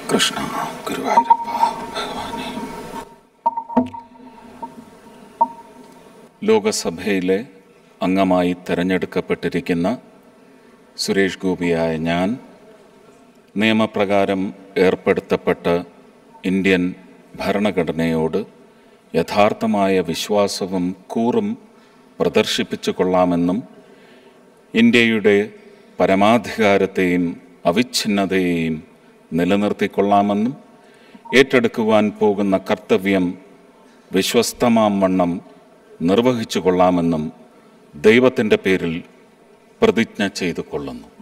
കൃഷ്ണ ഗുരുവായൂരപ്പ ഭഗവാനെ ലോകസഭയിലെ അംഗമായി തെരഞ്ഞെടുക്കപ്പെട്ടിരിക്കുന്ന സുരേഷ് ഗോപിയായ ഞാൻ നിയമപ്രകാരം ഏർപ്പെടുത്തപ്പെട്ട ഇന്ത്യൻ ഭരണഘടനയോട് യഥാർത്ഥമായ വിശ്വാസവും കൂറും പ്രദർശിപ്പിച്ചു കൊള്ളാമെന്നും ഇന്ത്യയുടെ പരമാധികാരത്തെയും അവിഛിന്നതയെയും നിലനിർത്തിക്കൊള്ളാമെന്നും ഏറ്റെടുക്കുവാൻ പോകുന്ന കർത്തവ്യം വിശ്വസ്തമാം വണ്ണം നിർവഹിച്ചു കൊള്ളാമെന്നും ദൈവത്തിൻ്റെ പേരിൽ പ്രതിജ്ഞ ചെയ്തു കൊള്ളുന്നു